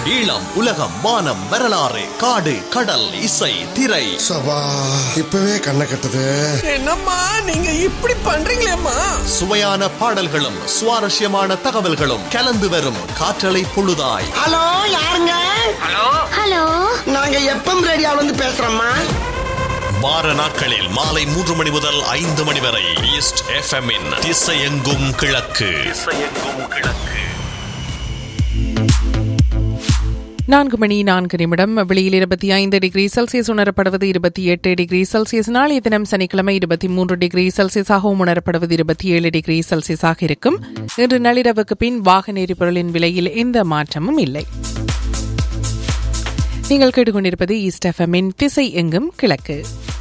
ஈழம் உலகம் வானம் வரலாறு காடு கடல் இசை திரை சபா இப்பவே கண்ணை கட்டுது என்னம்மா நீங்க இப்படி பண்றீங்களேம்மா சுவையான பாடல்களும் சுவாரஸ்யமான தகவல்களும் கலந்து வரும் காற்றலை பொழுதாய் ஹலோ யாருங்க ஹலோ நாங்க எப்பம் ரேடியோல இருந்து பேசுறோம்மா வார நாட்களில் மாலை மூன்று மணி முதல் ஐந்து மணி வரை ஈஸ்ட் எஃப்எம் இன் திசையெங்கும் கிழக்கு நான்கு மணி நான்கு நிமிடம் வெளியில் இருபத்தி ஐந்து டிகிரி செல்சியஸ் உணரப்படுவது இருபத்தி எட்டு டிகிரி செல்சியஸ் நாளைய தினம் சனிக்கிழமை இருபத்தி மூன்று டிகிரி செல்சியஸாகவும் உணரப்படுவது இருபத்தி ஏழு டிகிரி செல்சியஸாக இருக்கும் இன்று நள்ளிரவுக்கு பின் வாகன எரிபொருளின் விலையில் எந்த மாற்றமும் இல்லை நீங்கள் கேட்டுக்கொண்டிருப்பது ஈஸ்ட் எஃப்எம்மின் திசை எங்கும் கிழக்கு